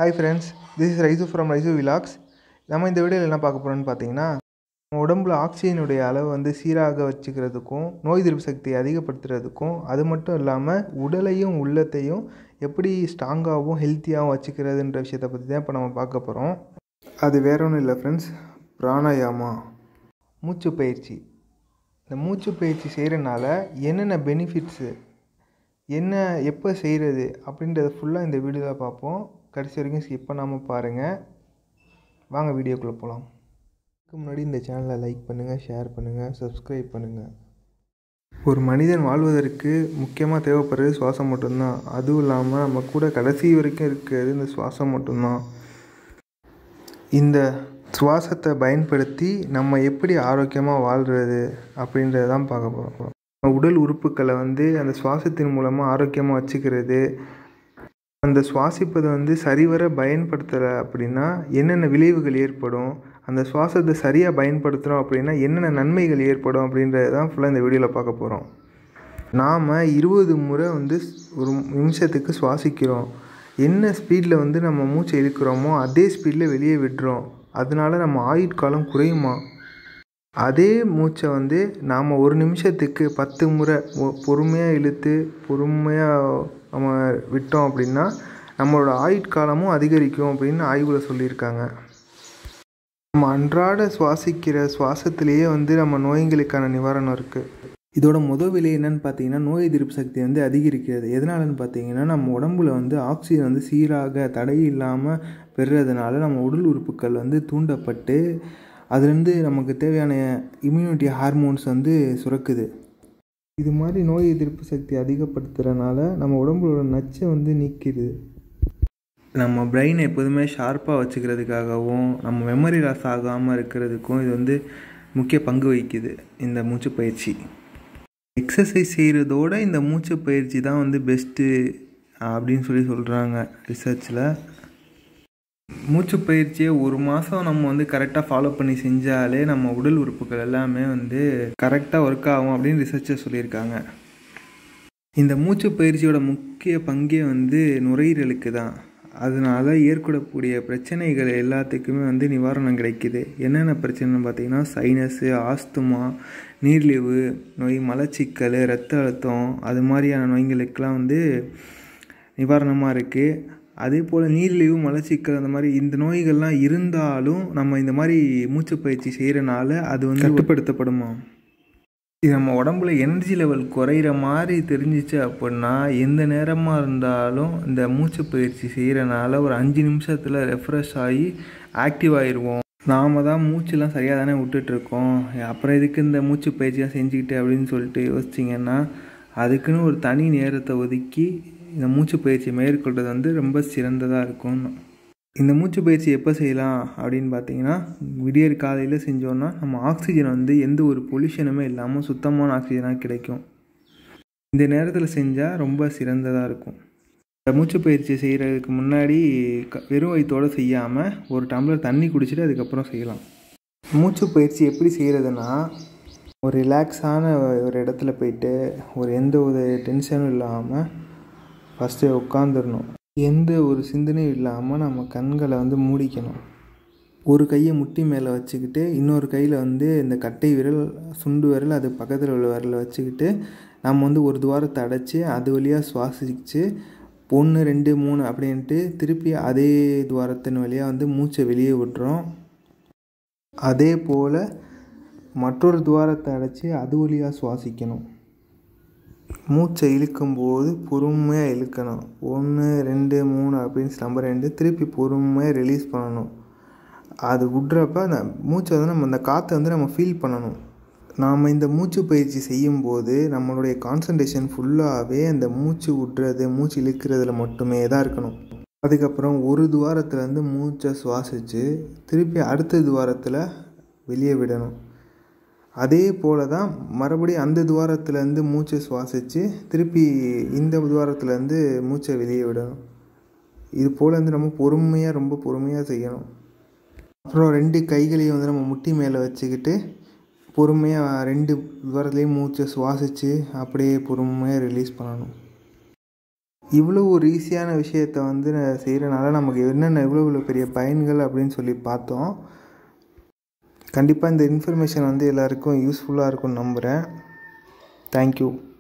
hi friends this is Raisu from Raisu vlogs நம்ம இந்த வீடியோவில் என்ன பார்க்க போகிறோம்னு பார்த்தீங்கன்னா நம்ம உடம்புல ஆக்சிஜனுடைய அளவு வந்து சீராக வச்சுக்கிறதுக்கும் நோய் எதிர்ப்பு சக்தியை அதிகப்படுத்துறதுக்கும் அது மட்டும் இல்லாமல் உடலையும் உள்ளத்தையும் எப்படி ஸ்ட்ராங்காகவும் ஹெல்த்தியாகவும் வச்சுக்கிறதுன்ற விஷயத்தை பற்றி தான் இப்போ நம்ம பார்க்க போகிறோம் அது வேற ஒன்றும் இல்லை ஃப்ரெண்ட்ஸ் பிராணாயாமா மூச்சு பயிற்சி இந்த மூச்சு பயிற்சி செய்கிறனால என்னென்ன பெனிஃபிட்ஸு என்ன எப்போ செய்கிறது அப்படின்றத ஃபுல்லாக இந்த வீடியோவில் பார்ப்போம் கடைசி வரைக்கும் ஸ்கிப் பண்ணாமல் பாருங்கள் வாங்க வீடியோக்குள்ளே போகலாம் அதுக்கு முன்னாடி இந்த சேனலை லைக் பண்ணுங்கள் ஷேர் பண்ணுங்கள் சப்ஸ்கிரைப் பண்ணுங்கள் ஒரு மனிதன் வாழ்வதற்கு முக்கியமாக தேவைப்படுறது சுவாசம் மட்டும்தான் அதுவும் இல்லாமல் நம்ம கூட கடைசி வரைக்கும் இருக்கிறது இந்த சுவாசம் மட்டும்தான் இந்த சுவாசத்தை பயன்படுத்தி நம்ம எப்படி ஆரோக்கியமாக வாழ்கிறது அப்படின்றத தான் பார்க்க போகிறோம் உடல் உறுப்புக்களை வந்து அந்த சுவாசத்தின் மூலமாக ஆரோக்கியமாக வச்சுக்கிறது அந்த சுவாசிப்பதை வந்து சரிவர பயன்படுத்தலை அப்படின்னா என்னென்ன விளைவுகள் ஏற்படும் அந்த சுவாசத்தை சரியாக பயன்படுத்துகிறோம் அப்படின்னா என்னென்ன நன்மைகள் ஏற்படும் அப்படின்றது தான் ஃபுல்லாக இந்த வீடியோவில் பார்க்க போகிறோம் நாம் இருபது முறை வந்து ஒரு நிமிஷத்துக்கு சுவாசிக்கிறோம் என்ன ஸ்பீடில் வந்து நம்ம மூச்சை இழுக்கிறோமோ அதே ஸ்பீடில் வெளியே விடுறோம் அதனால நம்ம ஆயுட்காலம் குறையுமா அதே மூச்சை வந்து நாம் ஒரு நிமிஷத்துக்கு பத்து முறை பொறுமையாக இழுத்து பொறுமையாக நம்ம விட்டோம் அப்படின்னா நம்மளோட ஆயுட்காலமும் அதிகரிக்கும் அப்படின்னு ஆய்வில் சொல்லியிருக்காங்க நம்ம அன்றாட சுவாசிக்கிற சுவாசத்திலேயே வந்து நம்ம நோய்களுக்கான நிவாரணம் இருக்குது இதோட முதல் விலை என்னன்னு பார்த்தீங்கன்னா நோய் எதிர்ப்பு சக்தி வந்து அதிகரிக்கிறது எதனாலன்னு பார்த்தீங்கன்னா நம்ம உடம்புல வந்து ஆக்சிஜன் வந்து சீராக தடை இல்லாமல் பெறுறதுனால நம்ம உடல் உறுப்புகள் வந்து தூண்டப்பட்டு அதுலேருந்து நமக்கு தேவையான இம்யூனிட்டி ஹார்மோன்ஸ் வந்து சுரக்குது இது மாதிரி நோய் எதிர்ப்பு சக்தி அதிகப்படுத்துகிறனால நம்ம உடம்புல நச்சை வந்து நீக்கிது நம்ம பிரெயினை எப்போதுமே ஷார்ப்பாக வச்சுக்கிறதுக்காகவும் நம்ம மெமரி லாஸ் ஆகாமல் இருக்கிறதுக்கும் இது வந்து முக்கிய பங்கு வகிக்குது இந்த மூச்சு பயிற்சி எக்ஸசைஸ் செய்கிறதோட இந்த மூச்சு பயிற்சி தான் வந்து பெஸ்ட்டு அப்படின்னு சொல்லி சொல்கிறாங்க ரிசர்ச்சில் மூச்சு பயிற்சியை ஒரு மாதம் நம்ம வந்து கரெக்டாக ஃபாலோ பண்ணி செஞ்சாலே நம்ம உடல் உறுப்புகள் எல்லாமே வந்து கரெக்டாக ஒர்க் ஆகும் அப்படின்னு ரிசர்ச்சர் சொல்லியிருக்காங்க இந்த மூச்சு பயிற்சியோட முக்கிய பங்கே வந்து நுரையீரலுக்கு தான் அதனால் ஏற்படக்கூடிய பிரச்சனைகள் எல்லாத்துக்குமே வந்து நிவாரணம் கிடைக்கிது என்னென்ன பிரச்சனைன்னு பார்த்தீங்கன்னா சைனஸு ஆஸ்துமா நீர்லிவு நோய் மலச்சிக்கல் ரத்த அழுத்தம் அது மாதிரியான நோய்களுக்கெல்லாம் வந்து நிவாரணமாக இருக்குது அதே போல் நீரிழிவு மலச்சிக்கல் அந்த மாதிரி இந்த நோய்கள்லாம் இருந்தாலும் நம்ம இந்த மாதிரி மூச்சு பயிற்சி செய்கிறனால அது வந்து கட்டுப்படுத்தப்படுமா இது நம்ம உடம்புல எனர்ஜி லெவல் குறையிற மாதிரி தெரிஞ்சிச்சு அப்படின்னா எந்த நேரமாக இருந்தாலும் இந்த மூச்சு பயிற்சி செய்கிறனால ஒரு அஞ்சு நிமிஷத்தில் ரெஃப்ரெஷ் ஆகி ஆக்டிவ் ஆயிடுவோம் நாம் தான் மூச்சுலாம் சரியாக தானே விட்டுட்ருக்கோம் அப்புறம் எதுக்கு இந்த மூச்சு பயிற்சியாக செஞ்சுக்கிட்டு அப்படின்னு சொல்லிட்டு யோசிச்சிங்கன்னா அதுக்குன்னு ஒரு தனி நேரத்தை ஒதுக்கி இந்த மூச்சு பயிற்சி மேற்கொள்வது வந்து ரொம்ப சிறந்ததாக இருக்கும் இந்த மூச்சு பயிற்சி எப்போ செய்யலாம் அப்படின்னு பார்த்தீங்கன்னா விடியற் காலையில் செஞ்சோன்னா நம்ம ஆக்சிஜன் வந்து எந்த ஒரு பொல்யூஷனுமே இல்லாமல் சுத்தமான ஆக்சிஜனாக கிடைக்கும் இந்த நேரத்தில் செஞ்சால் ரொம்ப சிறந்ததாக இருக்கும் இந்த மூச்சு பயிற்சி செய்கிறதுக்கு முன்னாடி க வெறும் வயிற்றோடு செய்யாமல் ஒரு டம்ளர் தண்ணி குடிச்சிட்டு அதுக்கப்புறம் செய்யலாம் மூச்சு பயிற்சி எப்படி செய்கிறதுனா ஒரு ரிலாக்ஸான ஒரு இடத்துல போயிட்டு ஒரு எந்த ஒரு டென்ஷனும் இல்லாமல் ஃபஸ்ட்டு உட்காந்துடணும் எந்த ஒரு சிந்தனையும் இல்லாமல் நம்ம கண்களை வந்து மூடிக்கணும் ஒரு கையை முட்டி மேலே வச்சுக்கிட்டு இன்னொரு கையில் வந்து இந்த கட்டை விரல் சுண்டு விரல் அது பக்கத்தில் உள்ள விரலை வச்சுக்கிட்டு நம்ம வந்து ஒரு துவாரத்தை அடைச்சி அது வழியாக சுவாசிச்சு ஒன்று ரெண்டு மூணு அப்படின்ட்டு திருப்பி அதே துவாரத்தின் வழியாக வந்து மூச்சை வெளியே விட்டுறோம் அதே போல் மற்றொரு துவாரத்தை அடைச்சி அது வழியாக சுவாசிக்கணும் மூச்சை இழுக்கும்போது பொறுமையாக இழுக்கணும் ஒன்று ரெண்டு மூணு அப்படின்னு நம்பர் ரெண்டு திருப்பி பொறுமையாக ரிலீஸ் பண்ணணும் அது விட்றப்ப அந்த மூச்சை வந்து நம்ம அந்த காற்றை வந்து நம்ம ஃபீல் பண்ணணும் நாம் இந்த மூச்சு பயிற்சி செய்யும்போது நம்மளுடைய கான்சன்ட்ரேஷன் ஃபுல்லாகவே அந்த மூச்சு விட்றது மூச்சு இழுக்கிறதுல மட்டுமே தான் இருக்கணும் அதுக்கப்புறம் ஒரு துவாரத்துலேருந்து மூச்சை சுவாசித்து திருப்பி அடுத்த துவாரத்தில் வெளியே விடணும் அதே போல் தான் மறுபடியும் அந்த துவாரத்துலேருந்து மூச்சை சுவாசித்து திருப்பி இந்த துவாரத்துலேருந்து மூச்சை வெளியே விடணும் இது போல் வந்து நம்ம பொறுமையாக ரொம்ப பொறுமையாக செய்யணும் அப்புறம் ரெண்டு கைகளையும் வந்து நம்ம முட்டி மேலே வச்சுக்கிட்டு பொறுமையாக ரெண்டு துவாரத்துலேயும் மூச்சை சுவாசித்து அப்படியே பொறுமையாக ரிலீஸ் பண்ணணும் இவ்வளோ ஒரு ஈஸியான விஷயத்த வந்து செய்கிறனால நமக்கு என்னென்ன எவ்வளோ இவ்வளோ பெரிய பயன்கள் அப்படின்னு சொல்லி பார்த்தோம் கண்டிப்பாக இந்த இன்ஃபர்மேஷன் வந்து எல்லாருக்கும் யூஸ்ஃபுல்லாக இருக்கும்னு நம்புகிறேன் தேங்க்யூ